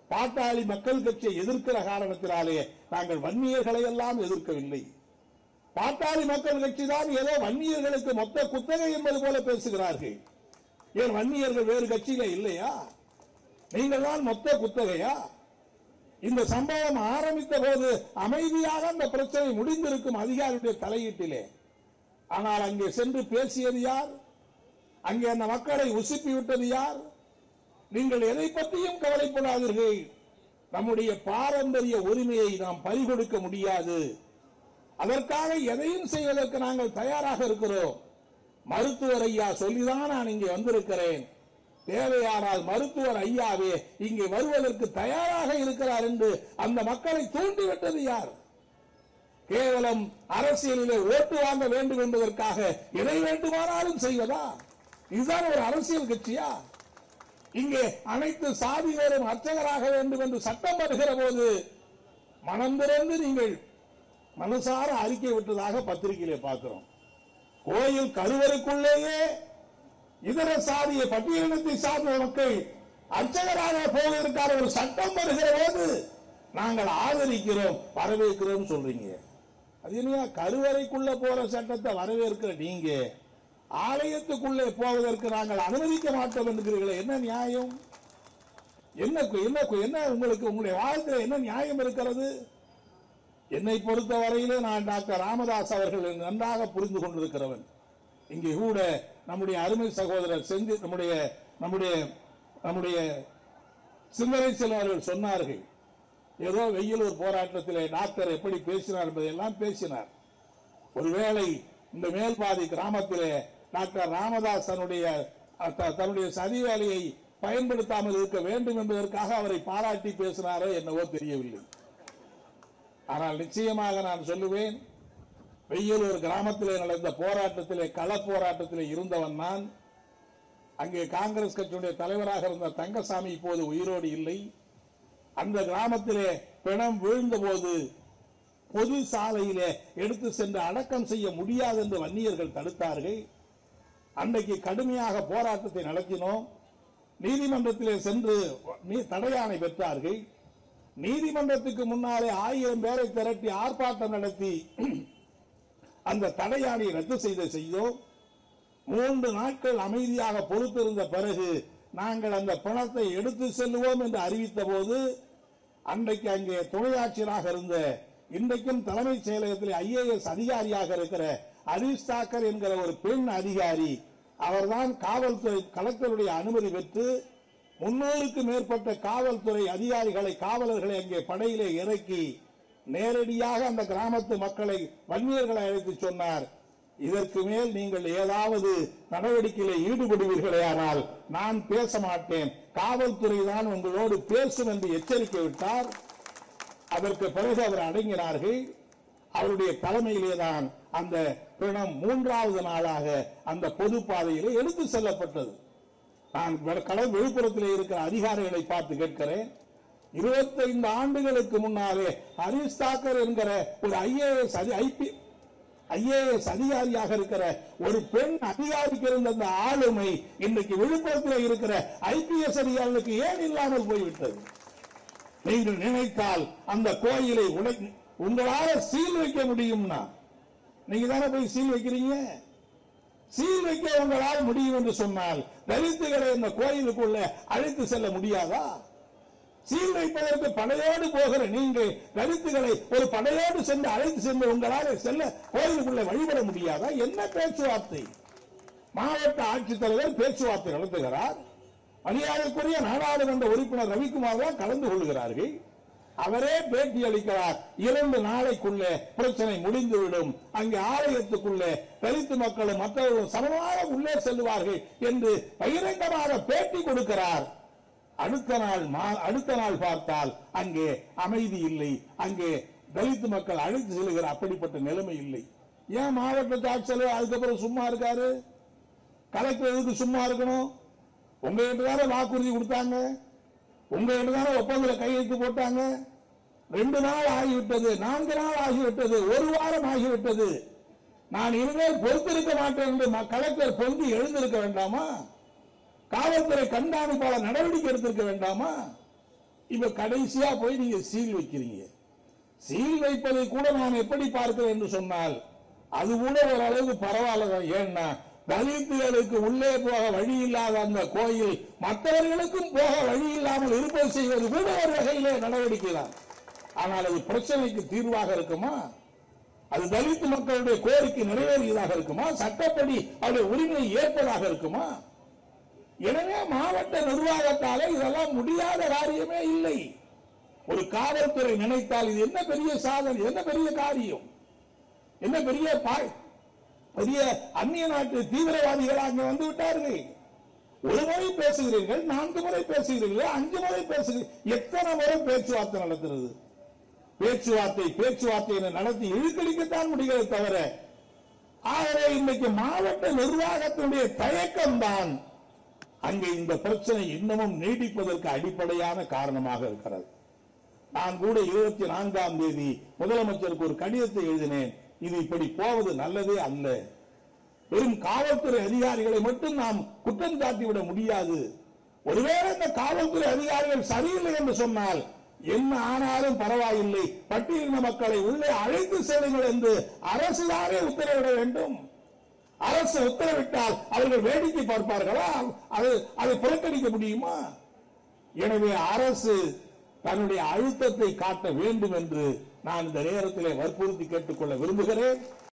பாட்டாளி மக்கள் கட்சியை எதிர்க்கிற காரணத்தினாலே நாங்கள் வன்னியர்களை எல்லாம் எதிர்க்கவில்லை பாட்டாளி மக்கள் கட்சி தான் ஏதோ வன்னியர்களுக்கு மொத்த குத்தகை என்பது போல பேசுகிறார்கள் ஏன் வன்னியர்கள் வேறு கட்சியில இல்லையா நீங்கள் தான் மொத்த குத்தகையா இந்த சம்பவம் ஆரம்பித்த போது அமைதியாக அந்த பிரச்சனை முடிந்திருக்கும் அதிகாரியுடைய தலையீட்டிலே ஆனால் அங்கே சென்று பேசியது யார் அங்கே அந்த மக்களை உசுப்பி விட்டது யார் நீங்கள் எதை பற்றியும் கவலைப்படாதீர்கள் நம்முடைய பாரம்பரிய உரிமையை நாம் பறிகொடுக்க முடியாது அதற்காக எதையும் செய்வதற்கு நாங்கள் தயாராக இருக்கிறோம் மருத்துவர் ஐயா சொல்லிதான் நான் இங்கே வந்திருக்கிறேன் தேவையானால் மருத்துவர் ஐயாவே இங்கே வருவதற்கு தயாராக இருக்கிறார் என்று அந்த மக்களை தூண்டிவிட்டது யார் கேவலம் அரசியலிலே ஓட்டு வாங்க வேண்டும் என்பதற்காக எதை வேண்டுமானாலும் செய்வதா இதுதான் ஒரு அரசியல் கட்சியா இங்கே அனைத்து சாதிகளும் அர்ச்சகராக வேண்டும் என்று சட்டம் வருகிற போது மனம் திறந்து நீங்கள் மனசார அறிக்கை விட்டதாக பத்திரிகையிலே பார்க்கிறோம் கோயில் கருவறைக்குள்ளேயே இதர சாதிய பட்டியலினத்தை சார்ந்த மக்கள் அர்ச்சகராக போவதற்கான ஒரு சட்டம் வருகிற போது நாங்கள் ஆதரிக்கிறோம் வரவேற்கிறோம் சொல்றீங்க அது என்னையா கருவறைக்குள்ள போற சட்டத்தை வரவேற்கிற நீங்க ஆலயத்துக்குள்ளே போவதற்கு நாங்கள் அனுமதிக்க மாட்டோம் என்கிறீர்களே என்ன நியாயம் என்ன என்ன என்ன உங்களுக்கு உங்களுடைய வாழ்க்கையில் என்ன நியாயம் இருக்கிறது என்னை பொறுத்த வரையிலே நான் டாக்டர் ராமதாஸ் அவர்கள் நன்றாக புரிந்து கொண்டிருக்கிறவன் இங்கே கூட நம்முடைய அருமை சகோதரர் செஞ்சு நம்முடைய நம்முடைய நம்முடைய சிந்தனை செல்வர்கள் சொன்னார்கள் ஏதோ வெயிலூர் போராட்டத்திலே டாக்டர் எப்படி பேசினார் என்பதையெல்லாம் பேசினார் ஒருவேளை இந்த மேல்பாதி கிராமத்திலே டாக்டர் ராமதாஸ் தன்னுடைய த- தன்னுடைய சதி வேலையை பயன்படுத்தாமல் இருக்க வேண்டும் என்பதற்காக அவரை பாராட்டி பேசினாரோ என்னவோ தெரியவில்லை ஆனால் நிச்சயமாக நான் சொல்லுவேன் வெய்யலூர் கிராமத்திலே நடந்த போராட்டத்திலே கள போராட்டத்திலே இருந்தவன் நான் அங்கே காங்கிரஸ் கட்சியுடைய தலைவராக இருந்த தங்கசாமி இப்போது உயிரோடு இல்லை அந்த கிராமத்திலே பிணம் விழுந்தபோது பொது சாலையிலே எடுத்து சென்று அடக்கம் செய்ய முடியாது என்று வன்னியர்கள் தடுத்தார்கள் அன்றைக்கு கடுமையாக போராட்டத்தை நடத்தினோம் நீதிமன்றத்திலே சென்று நீ- தடையாணை பெற்றார்கள் நீதிமன்றத்துக்கு முன்னாலே ஆயிரம் பேரை திரட்டி ஆர்ப்பாட்டம் நடத்தி அந்த தடையாணை ரத்து செய்த செய்தோம் மூன்று நாட்கள் அமைதியாக பொறுத்திருந்த பிறகு நாங்கள் அந்த பணத்தை எடுத்து செல்லுவோம் என்று அறிவித்த போது அன்றைக்கு அங்கே துணை ஆட்சியராக இருந்த இன்றைக்கும் தலைமைச் செயலகத்தில் ஐஏஎஸ் அதிகாரியாக இருக்கிற ஹரீஷ் தாக்கர் என்கிற ஒரு பெண் அதிகாரி அவர்தான் காவல்துறை கலெக்டருடைய அனுமதி பெற்று முன்னூறுக்கு மேற்பட்ட காவல்துறை அதிகாரிகளை காவலர்களை அங்கே படையிலே இறக்கி நேரடியாக அந்த கிராமத்து மக்களை வன்னியர்களை அழைத்து சொன்னார் இதற்கு மேல் நீங்கள் ஏதாவது நடவடிக்கையில் ஈடுபடுவீர்களே ஆனால் நான் பேச மாட்டேன் காவல்துறை தான் உங்களோடு பேசும் என்று எச்சரிக்கை விட்டார் அதற்கு பிறகு அவர் அடங்கினார்கள் அவருடைய தலைமையிலே தான் அந்த பிணம் மூன்றாவது நாளாக அந்த பொது பாதையிலே எடுத்து செல்லப்பட்டது நான் வெ- கடல் விழுப்புரத்திலே இருக்கிற அதிகாரிகளை பார்த்து கேட்கிறேன் இருபத்தைந்து ஆண்டுகளுக்கு முன்னாலே ஹரிஷ் தாக்கர் என்கிற ஒரு ஐஏஎஸ் ஐபி ஐஏஎஸ் அதிகாரியாக இருக்கிற ஒரு பெண் அதிகாரிக்கு இருந்த அந்த ஆளுமை இன்றைக்கு விழுப்புரத்தில் இருக்கிற ஐபிஎஸ் அதிகாரிகளுக்கு ஏன் இல்லாமல் போய்விட்டது நீங்கள் நினைத்தால் அந்த கோயிலை உடை உங்களால சீல் வைக்க முடியும்னா நீங்க தானே போய் சீல் வைக்கிறீங்க சீல் வைக்க உங்களால் முடியும் என்று சொன்னால் தலித்துகளை இந்த கோயிலுக்குள்ள அழைத்து செல்ல முடியாதா சீல் வைப்பதற்கு படையோடு போகிற நீங்கள் தலித்துகளை ஒரு படையோடு சென்று அழைத்து சென்று உங்களால் செல்ல கோயிலுக்குள்ள வழிபட முடியாதா என்ன பேச்சுவார்த்தை மாவட்ட ஆட்சித்தலைவர் பேச்சுவார்த்தை நடத்துகிறார் மரியாதைக்குரிய நாடாளுமன்ற உறுப்பினர் ரவிக்குமார் தான் கலந்து கொள்கிறார்கள் அவரே பேட்டி அளிக்கிறார் இரண்டு நாளைக்குள்ளே பிரச்சனை முடிந்துவிடும் அங்கே ஆலயத்துக்குள்ளே தலித்து மக்களும் மற்றவர்களும் சமமாக உள்ளே செல்வார்கள் என்று பகிரங்கமாக பேட்டி கொடுக்கிறார் அடுத்த நாள் மா- அடுத்த நாள் பார்த்தால் அங்கே அமைதி இல்லை அங்கே தலித்து மக்கள் அழைத்து செல்கிற அப்படிப்பட்ட நிலைமை இல்லை ஏன் மாவட்ட ஆட்சியர் அதுக்கப்புறம் சும்மா இருக்காரு கலெக்டர் எதுக்கு சும்மா இருக்கணும் உங்க கிட்ட தானே வாக்குறுதி கொடுத்தாங்க உங்க கிட்ட தானே ஒப்பந்தத்துல கையெழுத்து போட்டாங்க ரெண்டு நாள் ஆகிவிட்டது நான்கு நாள் ஆகிவிட்டது ஒரு வாரம் ஆகிவிட்டது நான் இனிமேல் பொறுத்திருக்க மாட்டேன் என்று ம- கலெக்டர் பொங்கி எழுந்திருக்க வேண்டாமா காவல்துறை கண்காணிப்பாளர் நடவடிக்கை எடுத்திருக்க வேண்டாமா இப்ப கடைசியா போய் நீங்க சீல் வைக்கிறீங்க சீல் வைப்பதை கூட நான் எப்படி பார்க்கிறேன் என்று சொன்னால் அது கூட ஓரளவுக்கு பரவாயில்ல ஏன்னா தலித்துகளுக்கு உள்ளே போக வழி இல்லாத அந்த கோயில் மற்றவர்களுக்கும் போக வழி இல்லாமல் இருப்பது செய்வது கூட ஒரு வகையிலே நடவடிக்கை தான் ஆனால் அது பிரச்சனைக்கு தீர்வாக இருக்குமா அது தலித் மக்களுடைய கோரிக்கை நிறைவேறியதாக இருக்குமா சட்டப்படி அவருடைய உரிமை ஏற்பதாக இருக்குமா எனவே மாவட்ட நிர்வாகத்தாலே இதெல்லாம் முடியாத காரியமே இல்லை ஒரு காவல்துறை நினைத்தால் இது என்ன பெரிய சாதனை என்ன பெரிய காரியம் என்ன பெரிய பா- பெரிய அந்நிய நாட்டு தீவிரவாதிகள் அங்க வந்து விட்டார்கள் ஒரு முறை பேசுகிறீர்கள் நான்கு முறை பேசுகிறீர்கள் அஞ்சு முறை பேசுகிறீர்கள் எத்தனை முறை பேச்சுவார்த்தை நடத்துறது பேச்சுவார்த்தை பேச்சுவார்த்தை என நடத்தி இழுக்கடிக்கத்தான் முடிகிறது தவிர ஆகவே இன்னைக்கு மாவட்ட நிர்வாகத்தினுடைய தயக்கம் தான் அங்கே இந்த பிரச்சனை இன்னமும் நீடிப்பதற்கு அடிப்படையான காரணமாக இருக்கிறது நான் கூட இருபத்தி நான்காம் தேதி முதலமைச்சருக்கு ஒரு கடிதத்தை எழுதினேன் இது இப்படி போவது நல்லதே அல்ல வெறும் காவல்துறை அதிகாரிகளை மட்டும் நாம் குற்றம் சாட்டிவிட முடியாது ஒருவேளை இந்த காவல்துறை அதிகாரிகள் சரியில்லை என்று சொன்னால் என்ன ஆனாலும் பரவாயில்லை பட்டியலின மக்களை உள்ளே அழைத்து செல்லுங்கள் என்று அரசுதானே உத்தரவிட வேண்டும் அரசு உத்தரவிட்டால் அவர்கள் வேடிக்கை பார்ப்பார்களா அது அதை புறக்கணிக்க முடியுமா எனவே அரசு தன்னுடைய அழுத்தத்தை காட்ட வேண்டும் என்று நான் இந்த நேரத்திலே வற்புறுத்தி கேட்டுக்கொள்ள விரும்புகிறேன்